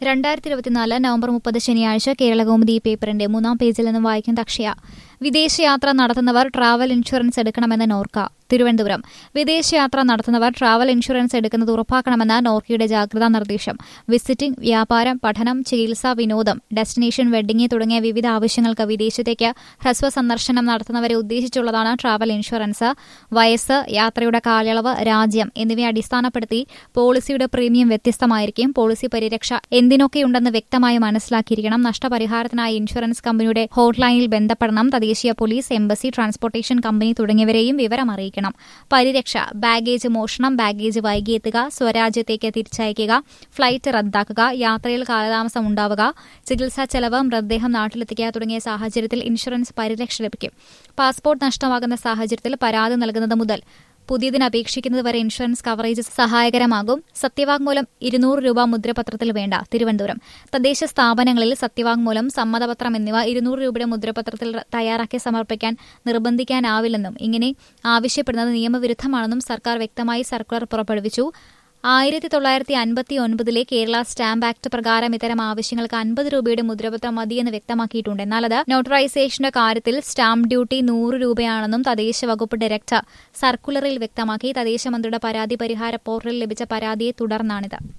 രണ്ടായിരത്തി ഇരുപത്തിനാല് നവംബർ മുപ്പത് ശനിയാഴ്ച കേരളകൗമുദി പേപ്പറിന്റെ മൂന്നാം പേജിൽ നിന്നും വായിക്കുന്ന അക്ഷയ വിദേശയാത്ര നടത്തുന്നവർ ട്രാവൽ ഇൻഷുറൻസ് എടുക്കണമെന്ന് നോർക്ക തിരുവനന്തപുരം വിദേശയാത്ര നടത്തുന്നവർ ട്രാവൽ ഇൻഷുറൻസ് എടുക്കുന്നത് ഉറപ്പാക്കണമെന്ന നോർക്കയുടെ ജാഗ്രതാ നിർദ്ദേശം വിസിറ്റിംഗ് വ്യാപാരം പഠനം ചികിത്സ വിനോദം ഡെസ്റ്റിനേഷൻ വെഡിംഗ് തുടങ്ങിയ വിവിധ ആവശ്യങ്ങൾക്ക് വിദേശത്തേക്ക് ഹ്രസ്വ സന്ദർശനം നടത്തുന്നവരെ ഉദ്ദേശിച്ചുള്ളതാണ് ട്രാവൽ ഇൻഷുറൻസ് വയസ്സ് യാത്രയുടെ കാലയളവ് രാജ്യം എന്നിവയെ അടിസ്ഥാനപ്പെടുത്തി പോളിസിയുടെ പ്രീമിയം വ്യത്യസ്തമായിരിക്കും പോളിസി പരിരക്ഷ എന്തിനൊക്കെയുണ്ടെന്ന് വ്യക്തമായി മനസ്സിലാക്കിയിരിക്കണം നഷ്ടപരിഹാരത്തിനായി ഇൻഷുറൻസ് കമ്പനിയുടെ ഹോട്ട്ലൈനിൽ ബന്ധപ്പെടണം തദ്ദേശീയ പോലീസ് എംബസി ട്രാൻസ്പോർട്ടേഷൻ കമ്പനി തുടങ്ങിയവരെയും വിവരം അറിയിക്കണം പരിരക്ഷ ബാഗേജ് മോഷണം ബാഗേജ് വൈകിയെത്തുക സ്വരാജ്യത്തേക്ക് തിരിച്ചയക്കുക ഫ്ലൈറ്റ് റദ്ദാക്കുക യാത്രയിൽ കാലതാമസം ഉണ്ടാവുക ചികിത്സാ ചെലവ് മൃതദേഹം നാട്ടിലെത്തിക്കുക തുടങ്ങിയ സാഹചര്യത്തിൽ ഇൻഷുറൻസ് പരിരക്ഷ ലഭിക്കും പാസ്പോർട്ട് നഷ്ടമാകുന്ന സാഹചര്യത്തിൽ പരാതി നൽകുന്നത് മുതൽ പുതിയതിന് അപേക്ഷിക്കുന്നത് വരെ ഇൻഷുറൻസ് കവറേജ് സഹായകരമാകും സത്യവാങ്മൂലം ഇരുന്നൂറ് രൂപ മുദ്രപത്രത്തിൽ വേണ്ട തിരുവനന്തപുരം തദ്ദേശ സ്ഥാപനങ്ങളിൽ സത്യവാങ്മൂലം സമ്മതപത്രം എന്നിവ ഇരുന്നൂറ് രൂപയുടെ മുദ്രപത്രത്തിൽ തയ്യാറാക്കി സമർപ്പിക്കാൻ നിർബന്ധിക്കാനാവില്ലെന്നും ഇങ്ങനെ ആവശ്യപ്പെടുന്നത് നിയമവിരുദ്ധമാണെന്നും സർക്കാർ വ്യക്തമായി സർക്കുലർ പുറപ്പെടുവിച്ചു ആയിരത്തി തൊള്ളായിരത്തി അൻപത്തി ഒൻപതിലെ കേരള സ്റ്റാമ്പ് ആക്ട് പ്രകാരം ഇത്തരം ആവശ്യങ്ങൾക്ക് അൻപത് രൂപയുടെ മുദ്രപത്രം മതിയെന്ന് വ്യക്തമാക്കിയിട്ടുണ്ട് എന്നാൽ അത് നോട്ടറൈസേഷന്റെ കാര്യത്തിൽ സ്റ്റാമ്പ് ഡ്യൂട്ടി നൂറ് രൂപയാണെന്നും തദ്ദേശ വകുപ്പ് ഡയറക്ടർ സർക്കുലറിൽ വ്യക്തമാക്കി തദ്ദേശ മന്ത്രിയുടെ പരാതി പരിഹാര പോർട്ടലിൽ ലഭിച്ച പരാതിയെ തുടർന്നാണിത്